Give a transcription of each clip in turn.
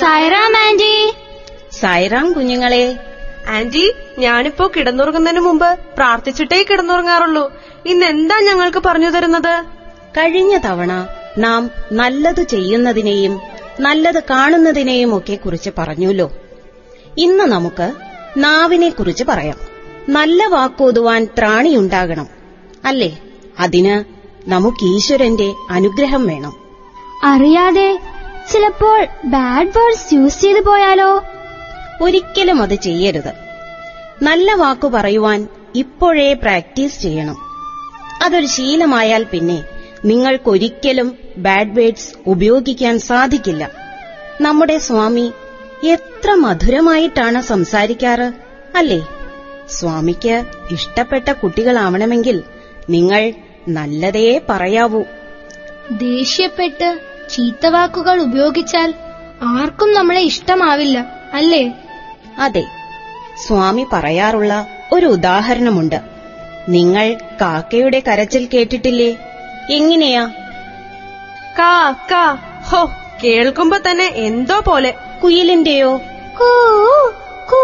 സായറാം anti Sairam കുഞ്ഞുങ്ങളെ anti ഞാനിപ്പോ കിടന്നുറങ്ങുന്നതിന് മുമ്പ് പ്രാർത്ഥിച്ചിട്ടേ കിടന്നുറങ്ങാറുള്ളൂ ഇന്ന് എന്താ ഞങ്ങൾക്ക് പറഞ്ഞു തരുന്നത് കഴിഞ്ഞ തവണ നാം നല്ലത് ചെയ്യുന്നതിനെയും നല്ലത് കാണുന്നതിനെയും ഒക്കെ കുറിച്ച് പറഞ്ഞുല്ലോ ഇന്ന് നമുക്ക് നാവിനെ കുറിച്ച് പറയാം നല്ല വാക്കോതുവാൻ ത്രാണിയുണ്ടാകണം അല്ലേ അതിന് നമുക്ക് ഈശ്വരന്റെ അനുഗ്രഹം വേണം അറിയാതെ ചിലപ്പോൾ ബാഡ് വേർഡ്സ് യൂസ് ചെയ്തു പോയാലോ ഒരിക്കലും അത് ചെയ്യരുത് നല്ല വാക്കു പറയുവാൻ ഇപ്പോഴേ പ്രാക്ടീസ് ചെയ്യണം അതൊരു ശീലമായാൽ പിന്നെ നിങ്ങൾക്കൊരിക്കലും ബാഡ് വേർഡ്സ് ഉപയോഗിക്കാൻ സാധിക്കില്ല നമ്മുടെ സ്വാമി എത്ര മധുരമായിട്ടാണ് സംസാരിക്കാറ് അല്ലേ സ്വാമിക്ക് ഇഷ്ടപ്പെട്ട കുട്ടികളാവണമെങ്കിൽ നിങ്ങൾ നല്ലതേ പറയാവൂ ദേഷ്യപ്പെട്ട് ചീത്തവാക്കുകൾ ഉപയോഗിച്ചാൽ ആർക്കും നമ്മളെ ഇഷ്ടമാവില്ല അല്ലേ അതെ സ്വാമി പറയാറുള്ള ഒരു ഉദാഹരണമുണ്ട് നിങ്ങൾ കാക്കയുടെ കരച്ചിൽ കേട്ടിട്ടില്ലേ എങ്ങനെയാ കാ കാ ഹോ കേൾക്കുമ്പോ തന്നെ എന്തോ പോലെ കുയിലിന്റെയോ കൂ കൂ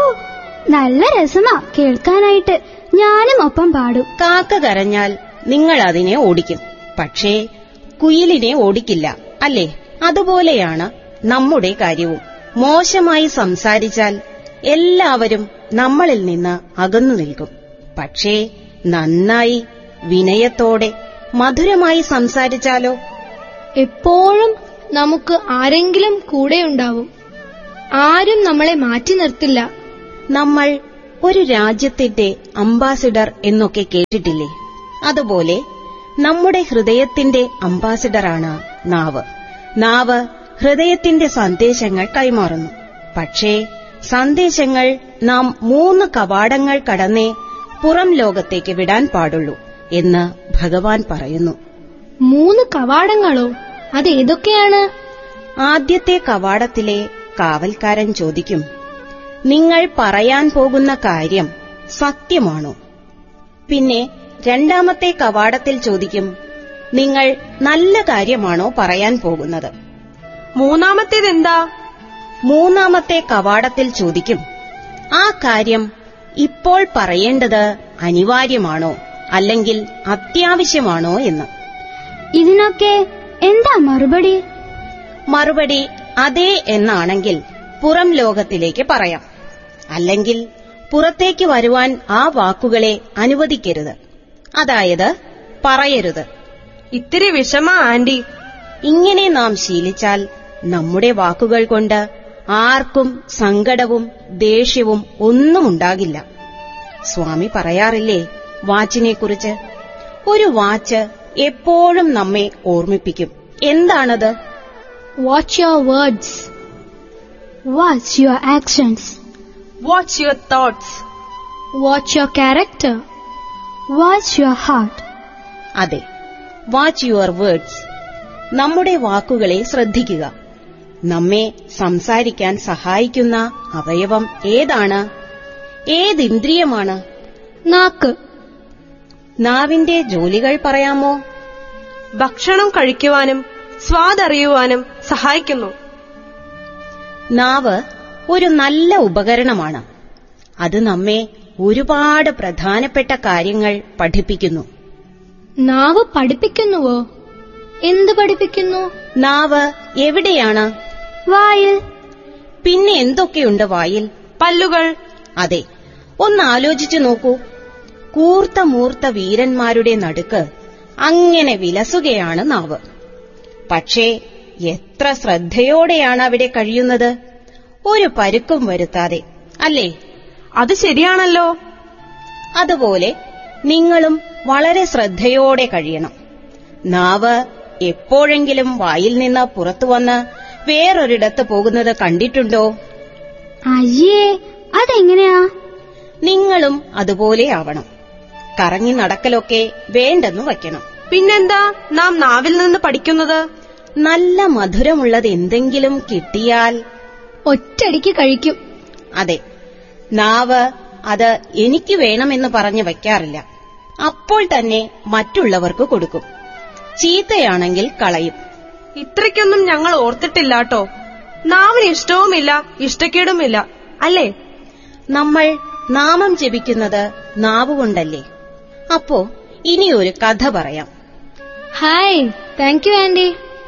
നല്ല രസമാ കേൾക്കാനായിട്ട് ഞാനും ഒപ്പം പാടും കാക്ക കരഞ്ഞാൽ നിങ്ങൾ അതിനെ ഓടിക്കും പക്ഷേ കുയിലിനെ ഓടിക്കില്ല അല്ലേ അതുപോലെയാണ് നമ്മുടെ കാര്യവും മോശമായി സംസാരിച്ചാൽ എല്ലാവരും നമ്മളിൽ നിന്ന് അകന്നു നിൽക്കും പക്ഷേ നന്നായി വിനയത്തോടെ മധുരമായി സംസാരിച്ചാലോ എപ്പോഴും നമുക്ക് ആരെങ്കിലും കൂടെയുണ്ടാവും ആരും നമ്മളെ മാറ്റി നിർത്തില്ല നമ്മൾ ഒരു രാജ്യത്തിന്റെ അംബാസിഡർ എന്നൊക്കെ കേട്ടിട്ടില്ലേ അതുപോലെ നമ്മുടെ ഹൃദയത്തിന്റെ അംബാസിഡറാണ് നാവ് നാവ് ഹൃദയത്തിന്റെ സന്ദേശങ്ങൾ കൈമാറുന്നു പക്ഷേ സന്ദേശങ്ങൾ നാം മൂന്ന് കവാടങ്ങൾ കടന്നേ പുറം ലോകത്തേക്ക് വിടാൻ പാടുള്ളൂ എന്ന് ഭഗവാൻ പറയുന്നു മൂന്ന് കവാടങ്ങളോ അതേതൊക്കെയാണ് ആദ്യത്തെ കവാടത്തിലെ കാവൽക്കാരൻ ചോദിക്കും നിങ്ങൾ പറയാൻ പോകുന്ന കാര്യം സത്യമാണോ പിന്നെ രണ്ടാമത്തെ കവാടത്തിൽ ചോദിക്കും നിങ്ങൾ നല്ല കാര്യമാണോ പറയാൻ പോകുന്നത് മൂന്നാമത്തേതെന്താ മൂന്നാമത്തെ കവാടത്തിൽ ചോദിക്കും ആ കാര്യം ഇപ്പോൾ പറയേണ്ടത് അനിവാര്യമാണോ അല്ലെങ്കിൽ അത്യാവശ്യമാണോ എന്ന് ഇതിനൊക്കെ എന്താ മറുപടി മറുപടി അതെ എന്നാണെങ്കിൽ പുറം ലോകത്തിലേക്ക് പറയാം അല്ലെങ്കിൽ പുറത്തേക്ക് വരുവാൻ ആ വാക്കുകളെ അനുവദിക്കരുത് അതായത് പറയരുത് ഇത്തിരി വിഷമാ ആന്റി ഇങ്ങനെ നാം ശീലിച്ചാൽ നമ്മുടെ വാക്കുകൾ കൊണ്ട് ആർക്കും സങ്കടവും ദേഷ്യവും ഒന്നും ഉണ്ടാകില്ല സ്വാമി പറയാറില്ലേ വാച്ചിനെക്കുറിച്ച് ഒരു വാച്ച് എപ്പോഴും നമ്മെ ഓർമ്മിപ്പിക്കും എന്താണത് watch your words watch your actions watch your thoughts watch your character watch your heart അതെ വാച്ച് യുവർ വേർഡ്സ് നമ്മുടെ വാക്കുകളെ ശ്രദ്ധിക്കുക നമ്മെ സംസാരിക്കാൻ സഹായിക്കുന്ന അവയവം ഏതാണ് ഏതിന്ദ്രിയമാണ് നാക്ക് നാവിന്റെ ജോലികൾ പറയാമോ ഭക്ഷണം കഴിക്കുവാനും സ്വാദറിയുവാനും സഹായിക്കുന്നു നാവ് ഒരു നല്ല ഉപകരണമാണ് അത് നമ്മെ ഒരുപാട് പ്രധാനപ്പെട്ട കാര്യങ്ങൾ പഠിപ്പിക്കുന്നു നാവ് പഠിപ്പിക്കുന്നുവോ എന്ത് പഠിപ്പിക്കുന്നു നാവ് എവിടെയാണ് വായിൽ പിന്നെ എന്തൊക്കെയുണ്ട് വായിൽ പല്ലുകൾ അതെ ഒന്ന് ആലോചിച്ചു നോക്കൂ കൂർത്ത മൂർത്ത വീരന്മാരുടെ നടുക്ക് അങ്ങനെ വിലസുകയാണ് നാവ് പക്ഷേ എത്ര ശ്രദ്ധയോടെയാണ് അവിടെ കഴിയുന്നത് ഒരു പരുക്കും വരുത്താതെ അല്ലേ അത് ശരിയാണല്ലോ അതുപോലെ നിങ്ങളും വളരെ ശ്രദ്ധയോടെ കഴിയണം നാവ് എപ്പോഴെങ്കിലും വായിൽ നിന്ന് പുറത്തു വന്ന് വേറൊരിടത്ത് പോകുന്നത് കണ്ടിട്ടുണ്ടോ അയ്യേ അതെങ്ങനെയാ നിങ്ങളും അതുപോലെ ആവണം കറങ്ങി നടക്കലൊക്കെ വേണ്ടെന്ന് വയ്ക്കണം പിന്നെന്താ നാം നാവിൽ നിന്ന് പഠിക്കുന്നത് നല്ല മധുരമുള്ളത് എന്തെങ്കിലും കിട്ടിയാൽ ഒറ്റടിക്ക് കഴിക്കും അതെ നാവ് അത് എനിക്ക് വേണമെന്ന് പറഞ്ഞു വയ്ക്കാറില്ല അപ്പോൾ തന്നെ മറ്റുള്ളവർക്ക് കൊടുക്കും ചീത്തയാണെങ്കിൽ കളയും ഇത്രയ്ക്കൊന്നും ഞങ്ങൾ ഓർത്തിട്ടില്ലാട്ടോ നാവിന് ഇഷ്ടവുമില്ല ഇഷ്ടക്കേടുമില്ല അല്ലേ നമ്മൾ നാമം ജപിക്കുന്നത് നാവുകൊണ്ടല്ലേ അപ്പോ ഇനിയൊരു കഥ പറയാം ഹായ് താങ്ക് യു ആന്റി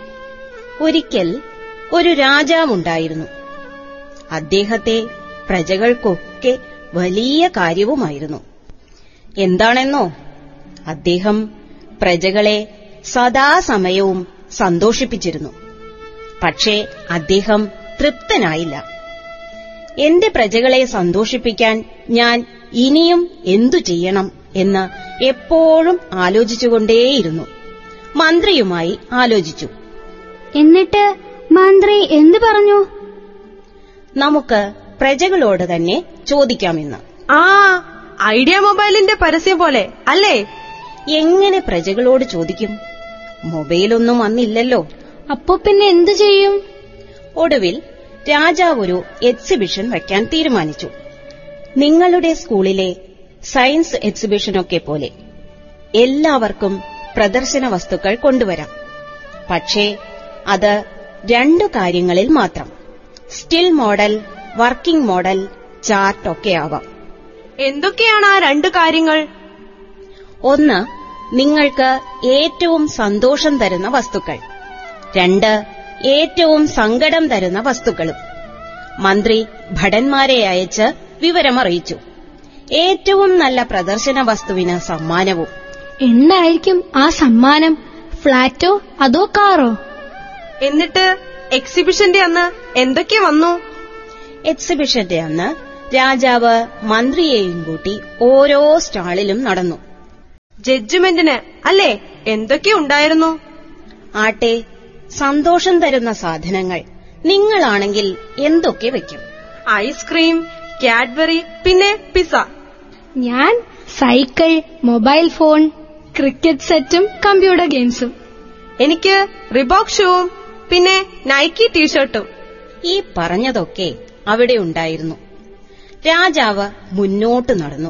ഒരിക്കൽ ഒരു രാജാവുണ്ടായിരുന്നു അദ്ദേഹത്തെ പ്രജകൾക്കൊക്കെ വലിയ കാര്യവുമായിരുന്നു എന്താണെന്നോ അദ്ദേഹം പ്രജകളെ സദാസമയവും സന്തോഷിപ്പിച്ചിരുന്നു പക്ഷേ അദ്ദേഹം തൃപ്തനായില്ല എന്റെ പ്രജകളെ സന്തോഷിപ്പിക്കാൻ ഞാൻ ഇനിയും എന്തു ചെയ്യണം എന്ന് എപ്പോഴും ആലോചിച്ചുകൊണ്ടേയിരുന്നു മന്ത്രിയുമായി ആലോചിച്ചു എന്നിട്ട് മന്ത്രി എന്തു പറഞ്ഞു നമുക്ക് പ്രജകളോട് തന്നെ ചോദിക്കാമെന്ന് ആ ഐഡിയ മൊബൈലിന്റെ പരസ്യം പോലെ അല്ലേ എങ്ങനെ പ്രജകളോട് ചോദിക്കും മൊബൈലൊന്നും അന്നില്ലല്ലോ അപ്പോ പിന്നെ എന്തു ചെയ്യും ഒടുവിൽ രാജാവ് ഒരു എക്സിബിഷൻ വയ്ക്കാൻ തീരുമാനിച്ചു നിങ്ങളുടെ സ്കൂളിലെ സയൻസ് എക്സിബിഷനൊക്കെ പോലെ എല്ലാവർക്കും പ്രദർശന വസ്തുക്കൾ കൊണ്ടുവരാം പക്ഷേ അത് രണ്ടു കാര്യങ്ങളിൽ മാത്രം still model working model chart ഒക്കെ ആവാം എന്തൊക്കെയാണ് ആ രണ്ട് കാര്യങ്ങൾ ഒന്ന് നിങ്ങൾക്ക് ഏറ്റവും സന്തോഷം തരുന്ന വസ്തുക്കൾ രണ്ട് ഏറ്റവും സങ്കടം തരുന്ന വസ്തുക്കളും മന്ത്രി ഭടന്മാരെ അയച്ച് വിവരമറിയിച്ചു ഏറ്റവും നല്ല പ്രദർശന വസ്തുവിന് സമ്മാനവും എന്തായിരിക്കും ആ സമ്മാനം ഫ്ലാറ്റോ അതോ കാറോ എന്നിട്ട് എക്സിബിഷന്റെ അന്ന് എന്തൊക്കെ വന്നു എക്സിബിഷന്റെ അന്ന് രാജാവ് മന്ത്രിയെയും കൂട്ടി ഓരോ സ്റ്റാളിലും നടന്നു ജഡ്ജ്മെന്റിന് അല്ലേ എന്തൊക്കെ ഉണ്ടായിരുന്നു ആട്ടെ സന്തോഷം തരുന്ന സാധനങ്ങൾ നിങ്ങളാണെങ്കിൽ എന്തൊക്കെ വെക്കും ഐസ്ക്രീം കാഡ്ബറി പിന്നെ പിസ ഞാൻ സൈക്കിൾ മൊബൈൽ ഫോൺ ക്രിക്കറ്റ് സെറ്റും കമ്പ്യൂട്ടർ ഗെയിംസും എനിക്ക് റിബോക് ഷൂവും പിന്നെ നൈക്കി ടീഷർട്ടും ഈ പറഞ്ഞതൊക്കെ അവിടെ ഉണ്ടായിരുന്നു രാജാവ് മുന്നോട്ട് നടന്നു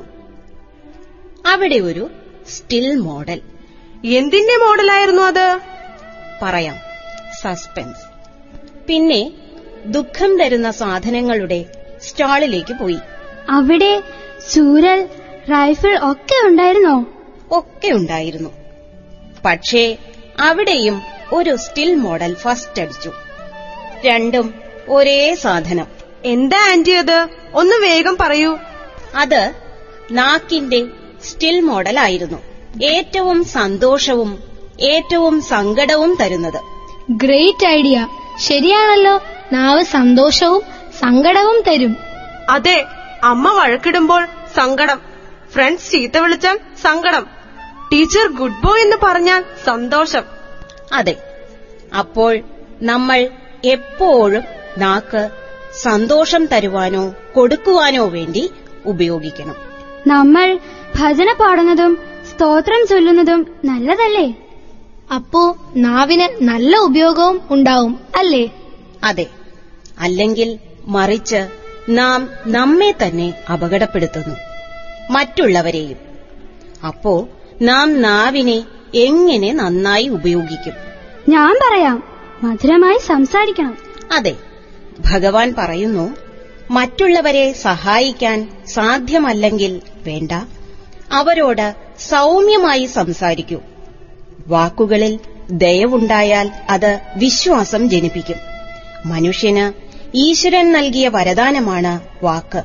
അവിടെ ഒരു സ്റ്റിൽ മോഡൽ എന്തിന്റെ മോഡലായിരുന്നു അത് പറയാം സസ്പെൻസ് പിന്നെ ദുഃഖം തരുന്ന സാധനങ്ങളുടെ സ്റ്റാളിലേക്ക് പോയി അവിടെ ചൂരൽ റൈഫിൾ ഒക്കെ ഉണ്ടായിരുന്നോ ഒക്കെ ഉണ്ടായിരുന്നു പക്ഷേ അവിടെയും ഒരു സ്റ്റിൽ മോഡൽ ഫസ്റ്റ് അടിച്ചു രണ്ടും ഒരേ സാധനം എന്താ ആന്റി അത് ഒന്ന് വേഗം പറയൂ അത് നാക്കിന്റെ സ്റ്റിൽ മോഡൽ ആയിരുന്നു ഏറ്റവും സന്തോഷവും ഏറ്റവും സങ്കടവും തരുന്നത് ഗ്രേറ്റ് ഐഡിയ ശരിയാണല്ലോ നാവ് സന്തോഷവും സങ്കടവും തരും അതെ അമ്മ വഴക്കിടുമ്പോൾ സങ്കടം ഫ്രണ്ട്സ് ചീത്ത വിളിച്ചാൽ സങ്കടം ടീച്ചർ ഗുഡ് ബോയ് എന്ന് പറഞ്ഞാൽ സന്തോഷം അതെ അപ്പോൾ നമ്മൾ എപ്പോഴും നാക്ക് സന്തോഷം തരുവാനോ കൊടുക്കുവാനോ വേണ്ടി ഉപയോഗിക്കണം നമ്മൾ ഭജന പാടുന്നതും സ്തോത്രം ചൊല്ലുന്നതും നല്ലതല്ലേ അപ്പോ നാവിന് നല്ല ഉപയോഗവും ഉണ്ടാവും അല്ലേ അതെ അല്ലെങ്കിൽ മറിച്ച് നാം നമ്മെ തന്നെ അപകടപ്പെടുത്തുന്നു മറ്റുള്ളവരെയും അപ്പോ നാം നാവിനെ എങ്ങനെ നന്നായി ഉപയോഗിക്കും ഞാൻ പറയാം മധുരമായി സംസാരിക്കണം അതെ ഭഗവാൻ പറയുന്നു മറ്റുള്ളവരെ സഹായിക്കാൻ സാധ്യമല്ലെങ്കിൽ വേണ്ട അവരോട് സൗമ്യമായി സംസാരിക്കൂ വാക്കുകളിൽ ദയവുണ്ടായാൽ അത് വിശ്വാസം ജനിപ്പിക്കും മനുഷ്യന് ഈശ്വരൻ നൽകിയ വരദാനമാണ് വാക്ക്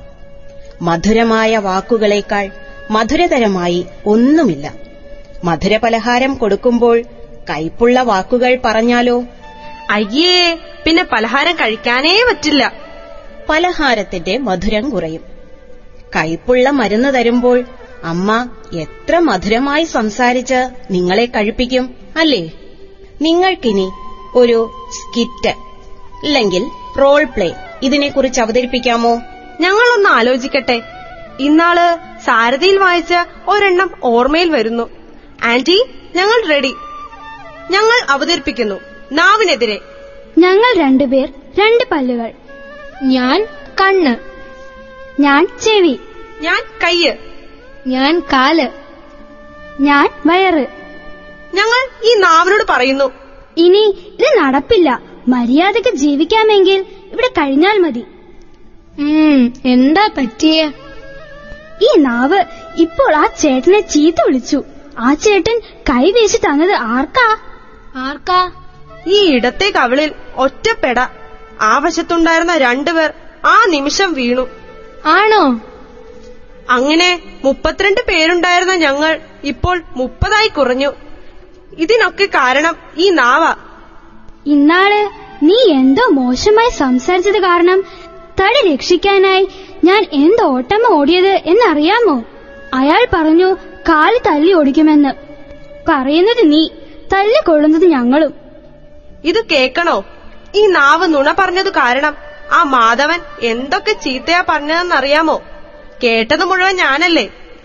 മധുരമായ വാക്കുകളേക്കാൾ മധുരതരമായി ഒന്നുമില്ല മധുരപലഹാരം കൊടുക്കുമ്പോൾ കൈപ്പുള്ള വാക്കുകൾ പറഞ്ഞാലോ അയ്യേ പിന്നെ പലഹാരം കഴിക്കാനേ പറ്റില്ല പലഹാരത്തിന്റെ മധുരം കുറയും കൈപ്പുള്ള മരുന്ന് തരുമ്പോൾ അമ്മ എത്ര മധുരമായി സംസാരിച്ച് നിങ്ങളെ കഴിപ്പിക്കും അല്ലേ നിങ്ങൾക്കിനി ഒരു സ്കിറ്റ് അല്ലെങ്കിൽ റോൾ പ്ലേ ഇതിനെക്കുറിച്ച് അവതരിപ്പിക്കാമോ ഞങ്ങളൊന്ന് ആലോചിക്കട്ടെ ഇന്നാള് സാരഥിയിൽ വായിച്ച ഒരെണ്ണം ഓർമ്മയിൽ വരുന്നു ആന്റി ഞങ്ങൾ റെഡി ഞങ്ങൾ അവതരിപ്പിക്കുന്നു നാവിനെതിരെ ഞങ്ങൾ രണ്ടുപേർ രണ്ട് പല്ലുകൾ ഞാൻ കണ്ണ് ഞാൻ ചെവി ഞാൻ കയ്യ് ഞാൻ കാല് ഞാൻ വയറ് ഞങ്ങൾ ഈ നാവിനോട് പറയുന്നു ഇനി ഇത് നടപ്പില്ല മര്യാദക്ക് ജീവിക്കാമെങ്കിൽ ഇവിടെ ഇവിടെ കഴിഞ്ഞാൽ മതി ഉം, എന്താ പറ്റിയ ഈ നാവ് ഇപ്പോൾ ആ ചേട്ടനെ ചീത്ത വിളിച്ചു ആ ചേട്ടൻ കൈ വീശി തന്നത് ആർക്കാ ആർക്കാ ഈ ഇടത്തെ കവിളിൽ ഒറ്റപ്പെട ആ വശത്തുണ്ടായിരുന്ന രണ്ടുപേർ ആ നിമിഷം വീണു ആണോ അങ്ങനെ മുപ്പത്തിരണ്ട് പേരുണ്ടായിരുന്ന ഞങ്ങൾ ഇപ്പോൾ മുപ്പതായി കുറഞ്ഞു ഇതിനൊക്കെ കാരണം ഈ നാവ ഇന്നാള് നീ എന്തോ മോശമായി സംസാരിച്ചത് കാരണം തടി രക്ഷിക്കാനായി ഞാൻ എന്ത് ഓട്ടമ ഓടിയത് എന്നറിയാമോ അയാൾ പറഞ്ഞു കാല് തല്ലി ഓടിക്കുമെന്ന് പറയുന്നത് നീ തല്ലിക്കൊള്ളുന്നത് ഞങ്ങളും ഇത് കേക്കണോ ഈ നാവ് നുണ പറഞ്ഞതു കാരണം ആ മാധവൻ എന്തൊക്കെ ചീത്തയാ പറഞ്ഞതെന്നറിയാമോ കേട്ടത് മുഴുവൻ ഞാനല്ലേ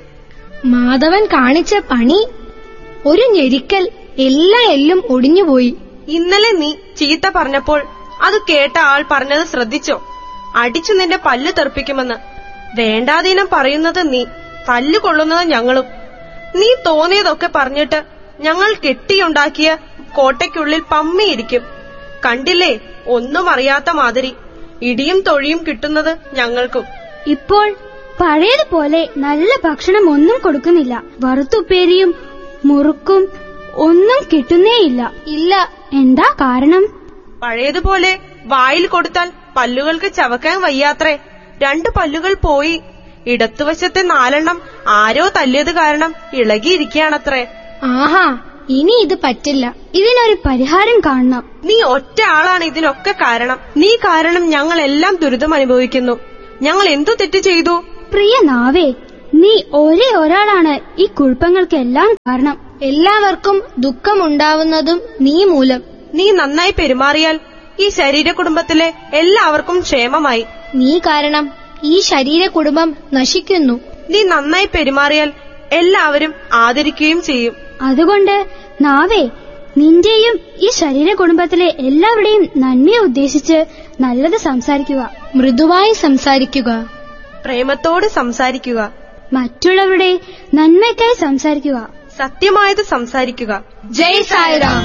മാധവൻ കാണിച്ച പണി ഒരു ഞെരിക്കൽ എല്ലാ എല്ലും ഒടിഞ്ഞുപോയി ഇന്നലെ നീ ചീത്ത പറഞ്ഞപ്പോൾ അത് കേട്ട ആൾ പറഞ്ഞത് ശ്രദ്ധിച്ചോ അടിച്ചു നിന്റെ പല്ല് തെറിപ്പിക്കുമെന്ന് വേണ്ടാതീനം പറയുന്നത് നീ തല്ലു കൊള്ളുന്നത് ഞങ്ങളും നീ തോന്നിയതൊക്കെ പറഞ്ഞിട്ട് ഞങ്ങൾ കെട്ടിയുണ്ടാക്കിയ കോട്ടയ്ക്കുള്ളിൽ പമ്മിയിരിക്കും കണ്ടില്ലേ ഒന്നും അറിയാത്ത മാതിരി ഇടിയും തൊഴിയും കിട്ടുന്നത് ഞങ്ങൾക്കും ഇപ്പോൾ പഴയതുപോലെ നല്ല ഭക്ഷണം ഒന്നും കൊടുക്കുന്നില്ല വറുത്തുപ്പേരിയും മുറുക്കും ഒന്നും കിട്ടുന്നേയില്ല ഇല്ല എന്താ കാരണം പഴയതുപോലെ വായിൽ കൊടുത്താൽ പല്ലുകൾക്ക് ചവക്കാൻ വയ്യാത്രേ രണ്ട് പല്ലുകൾ പോയി ഇടത്തുവശത്തെ നാലെണ്ണം ആരോ തല്ലിയത് കാരണം ഇളകിയിരിക്കുകയാണത്രേ ആഹാ ഇനി ഇത് പറ്റില്ല ഇതിനൊരു പരിഹാരം കാണണം നീ ഒറ്റ ആളാണ് ഇതിനൊക്കെ കാരണം നീ കാരണം ഞങ്ങൾ എല്ലാം ദുരിതം അനുഭവിക്കുന്നു ഞങ്ങൾ എന്തു തെറ്റ് ചെയ്തു പ്രിയ നാവേ നീ ഒരേ ഒരാളാണ് ഈ കുഴപ്പങ്ങൾക്കെല്ലാം കാരണം എല്ലാവർക്കും ദുഃഖമുണ്ടാവുന്നതും നീ മൂലം നീ നന്നായി പെരുമാറിയാൽ ഈ ശരീര കുടുംബത്തിലെ എല്ലാവർക്കും ക്ഷേമമായി നീ കാരണം ഈ ശരീര കുടുംബം നശിക്കുന്നു നീ നന്നായി പെരുമാറിയാൽ എല്ലാവരും ആദരിക്കുകയും ചെയ്യും അതുകൊണ്ട് നാവേ നിന്റെയും ഈ ശരീര കുടുംബത്തിലെ എല്ലാവരുടെയും നന്മയെ ഉദ്ദേശിച്ച് നല്ലത് സംസാരിക്കുക മൃദുവായി സംസാരിക്കുക പ്രേമത്തോട് സംസാരിക്കുക മറ്റുള്ളവരുടെ നന്മയ്ക്കായി സംസാരിക്കുക സത്യമായത് സംസാരിക്കുക ജയ് സായിറാം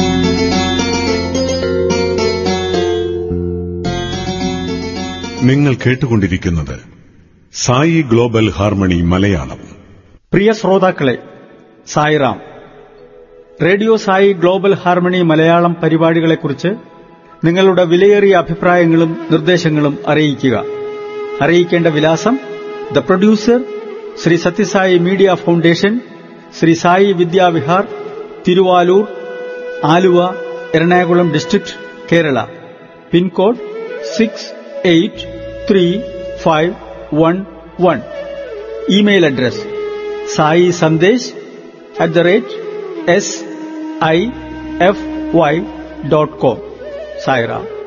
നിങ്ങൾ കേട്ടുകൊണ്ടിരിക്കുന്നത് സായി ഗ്ലോബൽ ഹാർമണി മലയാളം പ്രിയ ശ്രോതാക്കളെ Sairam radio Sai global harmony Malayalam പരിപാടികളെക്കുറിച്ച് നിങ്ങളുടെ വിലയേറിയ അഭിപ്രായങ്ങളും നിർദ്ദേശങ്ങളും അറിയിക്കുക അറിയിക്കേണ്ട വിലാസം the producer Shri Sathya Sai media foundation Shri Sai Vidya Vihar Thiruvalur Aluva Ernakulam district Kerala pin code six eight three five one one email address Sai Sandesh at the rate S I F Y dot com Sairam